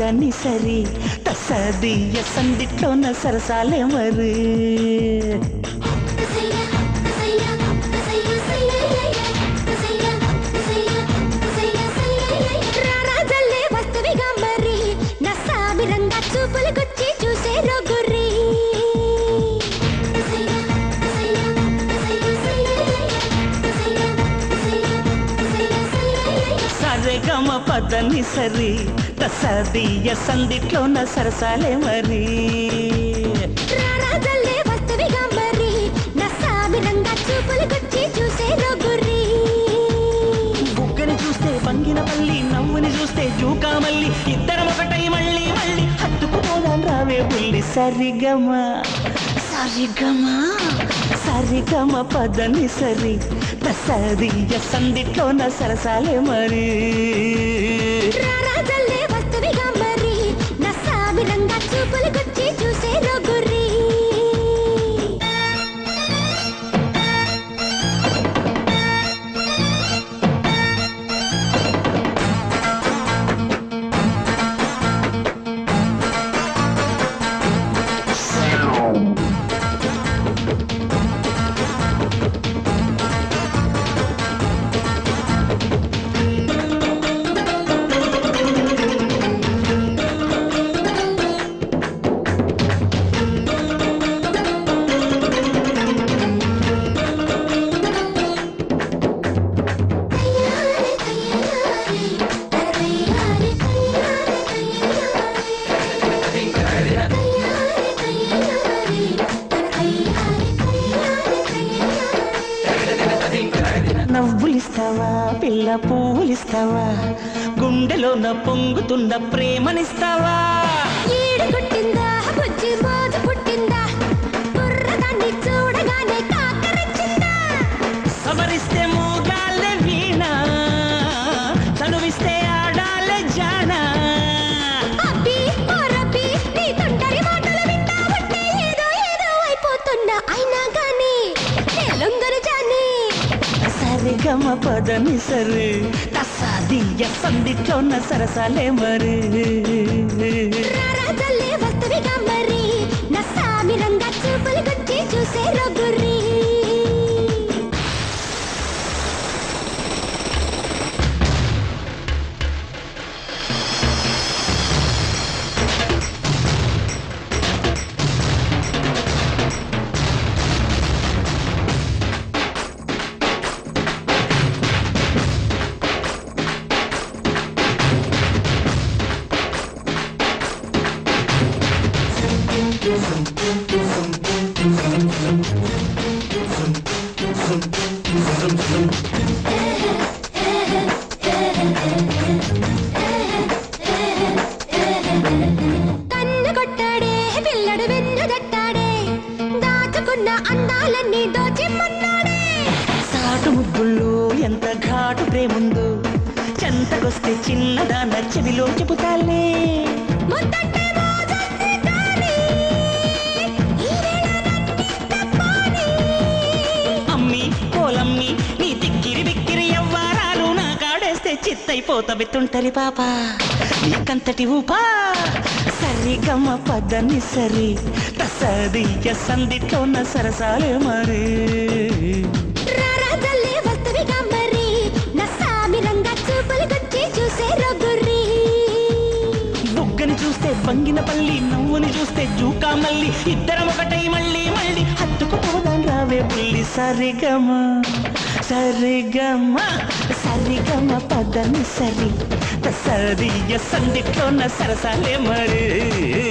పదని సరి తసదియ సందిట్లోన సరసాలే మరి రారాజల్లే వస్తువిగా మరి నసామిరంగా చూపులు గుచ్చి చూసే రొగురి సరెగమ పదని సరి తసదియ సందిట్లోన సరసాలే మరి రారాజల్లే వస్తువిగా మరి నసామిరంగా చూపులు గుచ్చి చూసే రొగురి బుగ్గని చూస్తే బంగిన పల్లి నవ్వుని చూస్తే జూకా మల్లి ఇద్దరం ఒకటై మళ్ళీ మళ్ళీ హత్తుకుపోదాం రావే బుల్లి సరిగమ సరిగమ సరిగమ పదని సరి తసదియ సందిట్లోన సరసాలే మరి రారాజల్లే వస్తువిగా మరి నసామిరంగా చూపులు గుచ్చి చూసే రొగురి నవ్వులిస్తావా పిల్ల పువ్వులిస్తావా గుండెలోన పొంగుతున్న ప్రేమనిస్తావా ఈడు కొట్టిందా బుజ్జి మోజు పుట్టిందా బుర్రదాన్ని చూడగానే కాకరచ్చిందా సమరిస్తే మోగాలే వీణ చనువిస్తే ఆడాలే జాన అబ్బి ఓరబ్బి నీ తొంటరి మాటలు వింటా ఉంటే ఏదో ఏదో అయిపోతున్నా అయినా గాని నే లొంగను జాని సరిగమ పదని సరి తసాదియ సందిట్లోన సరసాలే మరి రారాజల్లే వస్తువిగా మరి నా సామిరంగా చూపులు గుచ్చి చూసే రొగురి కన్ను కొట్టాడే పిల్లడు వెన్ను దట్టాడే దాచుకున్న అందాలన్నీ దోచిమ్మన్నాడే సాటు ముద్దుల్లో ఎంత ఘాటు ప్రేముందో చెంతకొస్తే చిన్నదాన చెవిలో చెబుతాలే ముద్దంటే మోజంది కానీ ఈ వేళ నన్నింత పాని. అమ్మి కోలమ్మి నీ తిక్కిరి బిక్కిరి ఎవ్వారాలు నా కాడేస్తే చిత్తైపోతవి తుంటరి పాప నీకంతటి ఊపా సరిగమ్మ పదని సరి తసదియ సందిట్లోన సరసాలే మరి రారాజల్లే వస్తువిగా మరి నా సామిరంగా చూపులు గుచ్చి చూసే రొగురి బుగ్గని చూస్తే బంగిన పల్లి నవ్వుని చూస్తే జూకా మల్లి ఇద్దరం ఒకటై మళ్ళీ మళ్ళీ హత్తుకుపోదాం రావే పుల్లి సరిగమ సరిగమ సరిగమ పదని సరి సరియ సందిట్లోన సరసాలే మరి